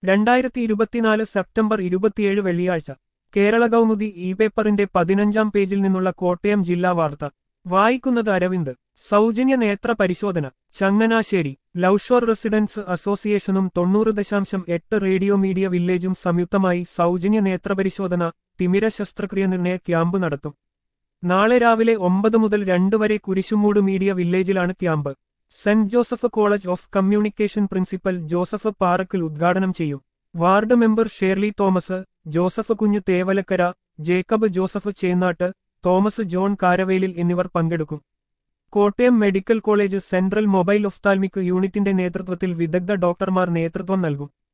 രണ്ടായിരത്തി ഇരുപത്തിനാല് സെപ്റ്റംബർ ഇരുപത്തിയേഴ് വെള്ളിയാഴ്ച കേരള കൗമുദി ഇ പേപ്പറിന്റെ പതിനഞ്ചാം പേജിൽ നിന്നുള്ള കോട്ടയം ജില്ലാ വാർത്ത വായിക്കുന്നത് അരവിന്ദ് സൗജന്യ നേത്ര പരിശോധന ചങ്ങനാശ്ശേരി ലൌഷോർ റെസിഡൻസ് അസോസിയേഷനും തൊണ്ണൂറ് ദശാംശം എട്ട് റേഡിയോ മീഡിയ വില്ലേജും സംയുക്തമായി സൗജന്യ നേത്രപരിശോധന തിമിര ശസ്ത്രക്രിയ നിർണയ ക്യാമ്പ് നടത്തും നാളെ രാവിലെ ഒമ്പത് മുതൽ രണ്ട് വരെ കുരിശുമൂട് മീഡിയ വില്ലേജിലാണ് camp saint Joseph college of communication principal Joseph Parackal ഉദ്ഘാടനം ചെയ്യും വാർഡ് മെമ്പർ ഷേർലി തോമസ് ജോസഫ് കുഞ്ഞ് തേവലക്കര ജേക്കബ് ജോസഫ് ചേന്നാട്ട് തോമസ് ജോൺ കാരവേലിൽ എന്നിവർ പങ്കെടുക്കും Kottayam medical college central mobile ophthalmic യൂണിറ്റിന്റെ നേതൃത്വത്തിൽ വിദഗ്ധ ഡോക്ടർമാർ നേതൃത്വം നൽകും